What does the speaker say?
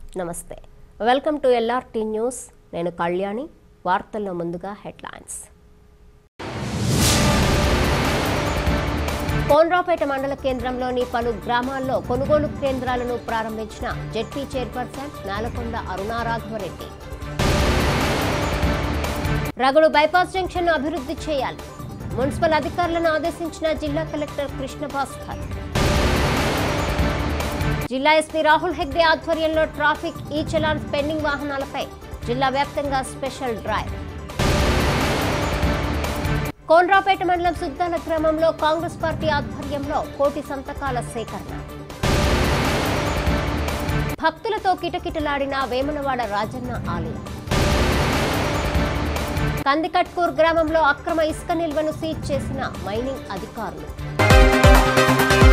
నమస్తే welcome to LRT news నేను కళ్యాణి వార్తల్లో ముందుగా హెడ్లైన్స్ కోన్రాపేట మండల కేంద్రంలోని పలు గ్రామాల్లో కొనుగోలు కేంద్రాలను ప్రారంభించిన ZP chairperson Nelakonda Aruna Raghava Reddy Ragudu bypass junction అభివృద్ధి చేయాలి మున్సిపల్ అధికారులను ఆదేశించిన జిల్లా కలెక్టర్ కృష్ణ భాస్కర్ జిల్లా ఎస్పీ రాహుల్ హెగ్డే ఆధ్వర్యంలో ట్రాఫిక్ ఈ చలాన్ పెండింగ్ వాహనాలపై జిల్లా వ్యాప్తంగా స్పెషల్ డ్రైవ్ కోన్రాపేట మండలం సుద్దాల గ్రామంలో కాంగ్రెస్ పార్టీ ఆధ్వర్యంలో కోటి సంతకాల సేకరణ భక్తులతో కిటకిటలాడిన వేములవాడ రాజన్న ఆలయం కందికట్కూర్ గ్రామంలో అక్రమ ఇసుక నిల్వను సీజ్ చేసిన మైనింగ్ అధికారులు